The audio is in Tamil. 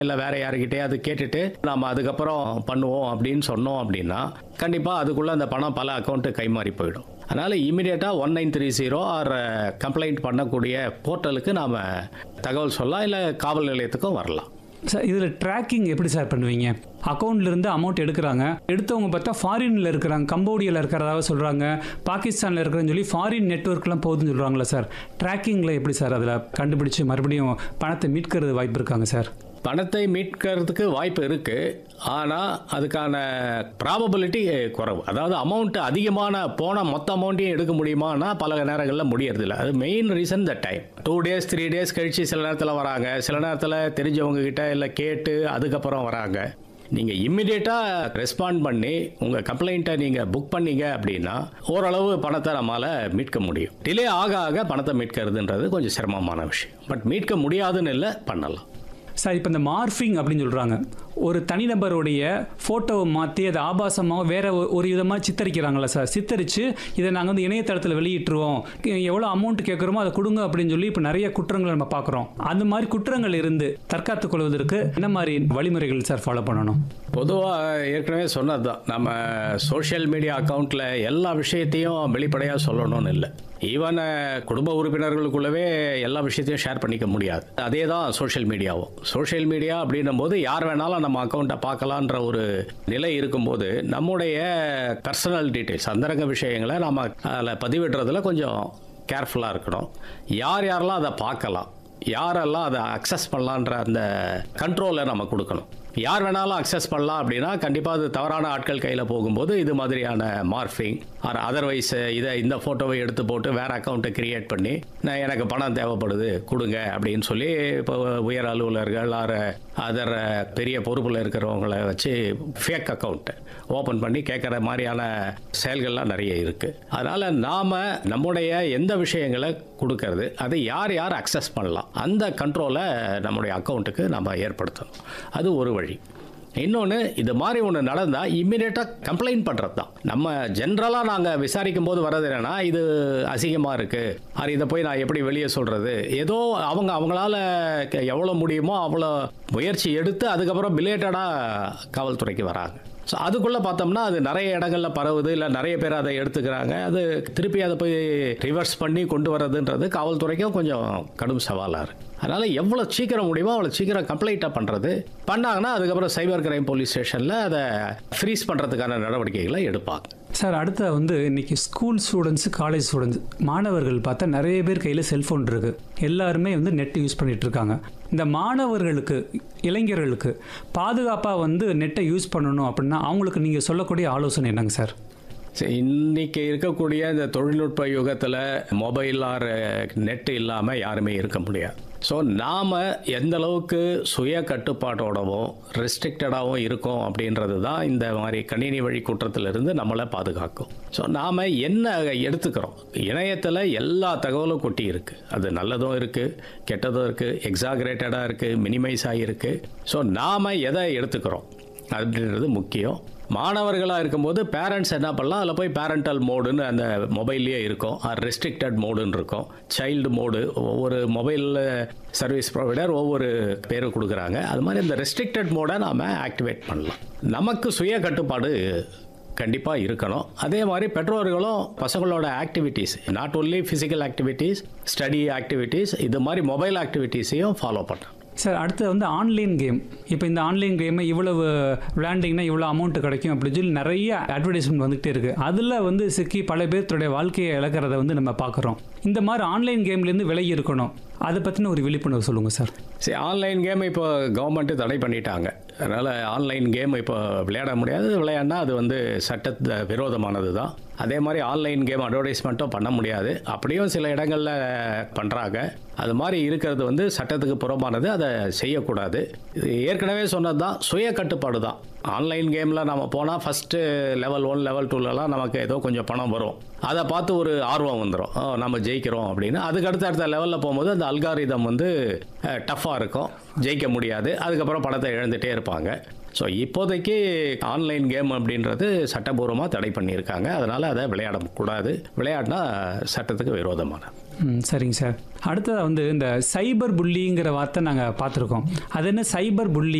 இல்லை வேற யாருக்கிட்டே கேட்டுட்டு நாம அதுக்கப்புறம் பண்ணுவோம் அப்படின்னு சொன்னோம் அப்படின்னா கண்டிப்பாக அதுக்குள்ளே அந்த பணம் பல அக்கௌண்ட்டு கைமாறி போயிடும் அதனால் இமீடியட்டாக one nine three zero or complaint பண்ணக்கூடிய போர்ட்டலுக்கு நாம் தகவல் சொல்லலாம் இல்லை காவல் நிலையத்துக்கும் வரலாம் சார் இதில் ட்ராக்கிங் எப்படி சார் பண்ணுவீங்க அக்கௌண்ட்ல இருந்து அமௌண்ட் எடுக்கிறாங்க எடுத்தவங்க பார்த்தா ஃபாரின்ல இருக்கிறாங்க கம்போடியாவில் இருக்கிறதாக சொல்கிறாங்க பாகிஸ்தானில் இருக்கிறன்னு சொல்லி ஃபாரின் நெட்ஒர்க்லாம் போகுதுன்னு சொல்கிறாங்களா சார் ட்ராக்கிங்கில் எப்படி சார் அதில் கண்டுபிடிச்சு மறுபடியும் பணத்தை மீட்கிறது வாய்ப்பு இருக்காங்க சார் பணத்தை மீட்கிறதுக்கு வாய்ப்பு இருக்கு ஆனால் அதுக்கான ப்ராபபிலிட்டி குறைவு அதாவது அமௌண்ட் அதிகமான போன மொத்த அமௌண்ட்டையும் எடுக்க முடியுமானா பல நேரங்களில் முடியறதில்ல அது main reason the time two days three days கழிச்சு சில நேரத்தில் வராங்க சில நேரத்தில் தெரிஞ்சவங்க கிட்ட இல்லை கேட்டு அதுக்கப்புறம் வராங்க நீங்கள் இம்மிடியேட்டாக ரெஸ்பாண்ட் பண்ணி உங்கள் கம்ப்ளைண்ட்டை நீங்கள் புக் பண்ணீங்க அப்படின்னா ஓரளவு பணத்தை நம்மளால் மீட்க முடியும் டிலே ஆக ஆக பணத்தை மீட்கிறதுன்றது கொஞ்சம் சிரமமான விஷயம் பட் மீட்க முடியாதுன்னு இல்லை பண்ணலாம் சார் இப்போ இந்த மார்ஃபிங் அப்படின்னு சொல்கிறாங்க ஒரு தனிநபருடைய ஃபோட்டோவை மாற்றி அதை ஆபாசமாக வேற ஒ- ஒரு விதமாக சித்தரிக்கிறாங்களா சார் சித்தரித்து இதை நாங்கள் வந்து இணையதளத்தில் வெளியிட்டுருவோம் எவ்வளோ அமௌண்ட் கேட்குறோமோ அதை கொடுங்க அப்படின்னு சொல்லி இப்போ நிறைய குற்றங்களை நம்ம பார்க்குறோம் அந்த மாதிரி குற்றங்கள் இருந்து தற்காத்துக் கொள்வதற்கு என்ன மாதிரி வழிமுறைகள் சார் ஃபாலோ பண்ணணும் பொதுவாக ஏற்கனவே சொன்னது தான் நம்ம சோஷியல் மீடியா அக்கௌண்ட்டில் எல்லா விஷயத்தையும் வெளிப்படையாக சொல்லணும்னு இல்லை ஈவன் குடும்ப உறுப்பினர்களுக்குள்ளவே எல்லா விஷயத்தையும் ஷேர் பண்ணிக்க முடியாது அதே தான் சோஷியல் மீடியாவும் சோஷியல் மீடியா அப்படின்னும் போது யார் வேணாலும் நம்ம அக்கௌண்ட்டை பார்க்கலான்ற ஒரு நிலை இருக்கும்போது நம்முடைய பர்சனல் டீட்டெயில்ஸ் அந்தரங்க விஷயங்களை நம்ம அதில் பதிவிடுறதுல கொஞ்சம் கேர்ஃபுல்லாக இருக்கணும் யார் யாரெல்லாம் அதை பார்க்கலாம் யாரெல்லாம் அதை அக்சஸ் பண்ணலான்ற அந்த கண்ட்ரோலை நம்ம கொடுக்கணும் யார் வேணாலும் அக்சஸ் பண்ணலாம் அப்படின்னா கண்டிப்பாக அது தவறான ஆட்கள் கையில் போகும்போது இது மாதிரியான மார்ஃபிங் ஆர் அதர்வைஸ் இதை இந்த ஃபோட்டோவை எடுத்து போட்டு வேற அக்கௌண்ட்டை கிரியேட் பண்ணி நான் எனக்கு பணம் தேவைப்படுது கொடுங்க அப்படின்னு சொல்லி இப்போ உயர் அலுவலர்கள் ஆர் அதர் பெரிய பொறுப்பில் இருக்கிறவங்கள வச்சு ஃபேக் அக்கௌண்ட் ஓப்பன் பண்ணி கேட்குற மாதிரியான செயல்கள்லாம் நிறைய இருக்குது அதனால் நாம் நம்முடைய எந்த விஷயங்களை கொடுக்கறது அதை யார் யார் அக்சஸ் பண்ணலாம் அந்த கண்ட்ரோலை நம்முடைய அக்கௌண்ட்டுக்கு நம்ம ஏற்படுத்தணும் அது ஒரு வழி இன்னொன்று இது மாதிரி ஒன்று நடந்தால் இம்மிடியேட்டாக கம்ப்ளைண்ட் பண்ணுறது தான் நம்ம ஜென்ரலாக நாங்கள் விசாரிக்கும் போது வர்றது என்னன்னா இது அசிங்கமாக இருக்குது அது இதை போய் நான் எப்படி வெளியே சொல்கிறது ஏதோ அவங்க அவங்களால க- எவ்வளோ முடியுமோ அவ்வளோ முயற்சி எடுத்து அதுக்கப்புறம் பிலேட்டடாக காவல்துறைக்கு வராங்க ஸோ அதுக்குள்ளே பார்த்தோம்னா அது நிறைய இடங்கள்ல பரவுது இல்லை நிறைய பேர் அதை எடுத்துக்கிறாங்க அது திருப்பி அதை போய் ரிவர்ஸ் பண்ணி கொண்டு வர்றதுன்றது காவல்துறைக்கும் கொஞ்சம் கடும் சவாலாக இருக்கு அதனால் எவ்வளோ சீக்கிரம் முடியுமோ அவ்வளோ சீக்கிரம் கம்ப்ளைண்ட்டாக பண்ணுறது பண்ணாங்கன்னா அதுக்கப்புறம் சைபர் கிரைம் போலீஸ் ஸ்டேஷனில் அதை ஃப்ரீஸ் பண்ணுறதுக்கான நடவடிக்கைகளை எடுப்பாங்க சார் அடுத்த வந்து இன்னைக்கு ஸ்கூல் ஸ்டூடெண்ட்ஸ் காலேஜ் ஸ்டூடெண்ட்ஸ் மாணவர்கள் பார்த்தா நிறைய பேர் கையில் செல்ஃபோன் இருக்கு எல்லாருமே வந்து நெட் யூஸ் பண்ணிட்டு இருக்காங்க இந்த மாணவர்களுக்கு இளைஞர்களுக்கு பாதுகாப்பாக வந்து நெட்டை யூஸ் பண்ணணும் அப்படின்னா அவங்களுக்கு நீங்கள் சொல்லக்கூடிய ஆலோசனை என்னங்க சார் சரி, இன்னைக்கு இருக்கக்கூடிய இந்த தொழில்நுட்ப யுகத்தில் மொபைல் ஆர் நெட் இல்லாமல் யாருமே இருக்க முடியாது ஸோ நாம் எந்த அளவுக்கு சுய கட்டுப்பாட்டோடவும் ரெஸ்ட்ரிக்டடாகவும் இருக்கோம் அப்படின்றது தான் இந்த மாதிரி கணினி வழி குற்றத்திலிருந்து நம்மளை பாதுகாக்கும் ஸோ நாம் என்ன எடுத்துக்கிறோம் இணையத்தில் எல்லா தகவலும் கொட்டி இருக்கு அது நல்லதும் இருக்குது கெட்டதும் இருக்குது எக்ஸாகரேட்டடாக இருக்குது மினிமைஸ் ஆகியிருக்கு ஸோ நாம் எதை எடுத்துக்கிறோம் அப்படின்றது முக்கியம் மாணவர்களாக இருக்கும்போது பேரண்ட்ஸ் என்ன பண்ணலாம் அதில் போய் பேரண்டல் மோடுன்னு அந்த மொபைல்லையே இருக்கும் ரெஸ்ட்ரிக்டட் மோடுன்னு இருக்கும் சைல்டு மோடு ஒவ்வொரு மொபைல் சர்வீஸ் ப்ரொவைடர் ஒவ்வொரு பேர் கொடுக்குறாங்க அது மாதிரி இந்த ரெஸ்ட்ரிக்டட் மோடை நாம் ஆக்டிவேட் பண்ணலாம் நமக்கு சுய கட்டுப்பாடு கண்டிப்பாக இருக்கணும் அதே மாதிரி பெற்றோர்களும் பசங்களோட activities not only physical activities study activities இது மாதிரி மொபைல் ஆக்டிவிட்டீஸையும் ஃபாலோ பண்ணணும் சார் அடுத்து வந்து ஆன்லைன் கேம் இப்போ இந்த ஆன்லைன் கேமை இவ்வளவு விளையாண்டிங்கன்னா இவ்வளோ அமௌண்ட் கிடைக்கும் அப்படின்னு சொல்லி நிறைய அட்வர்டைஸ்மெண்ட் வந்துகிட்டே இருக்குது அதில் வந்து சிக்கி பல பேர்த்துடைய வாழ்க்கையை இழக்கிறத வந்து நம்ம பார்க்குறோம் இந்த மாதிரி ஆன்லைன் கேம்லேருந்து விலகி இருக்கணும் அதை பற்றின ஒரு விழிப்புணர்வு சொல்லுங்கள் சார் சரி ஆன்லைன் கேம் இப்போ கவர்மெண்ட்டு தடை பண்ணிட்டாங்க அதனால் ஆன்லைன் கேம் இப்போ விளையாட முடியாது விளையாடினா அது வந்து சட்ட விரோதமானது தான் அதே மாதிரி ஆன்லைன் கேம் அட்வர்டைஸ்மெண்ட்டும் பண்ண முடியாது அப்படியும் சில இடங்களில் பண்ணுறாங்க அது மாதிரி இருக்கிறது வந்து சட்டத்துக்கு புறம்பானது அதை செய்யக்கூடாது இது ஏற்கனவே சொன்னது தான் சுய கட்டுப்பாடு தான் ஆன்லைன் கேமில் நம்ம போனால் ஃபஸ்ட்டு லெவல் ஒன் லெவல் டூலலாம் நமக்கு ஏதோ கொஞ்சம் பணம் வரும் அதை பார்த்து ஒரு ஆர்வம் வந்துடும் "ஓ, நம்ம ஜெயிக்கிறோம் அப்படின்னு அதுக்கு அடுத்த அடுத்த லெவலில் போகும்போது அந்த அல்காரிதம் வந்து டஃப்பாக இருக்கும் ஜெயிக்க முடியாது அதுக்கப்புறம் பணத்தை இழந்துட்டே இருப்பாங்க ஸோ இப்போதைக்கு ஆன்லைன் கேம் அப்படின்றது சட்டபூர்வமாக தடை பண்ணியிருக்காங்க அதனால் அதை விளையாடக்கூடாது விளையாடினா சட்டத்துக்கு விரோதமானது ம் சரிங்க சார் அடுத்ததாக வந்து இந்த சைபர் புல்லிங்கிற வார்த்தை நாங்கள் பார்த்துருக்கோம் அது என்ன சைபர் புல்லி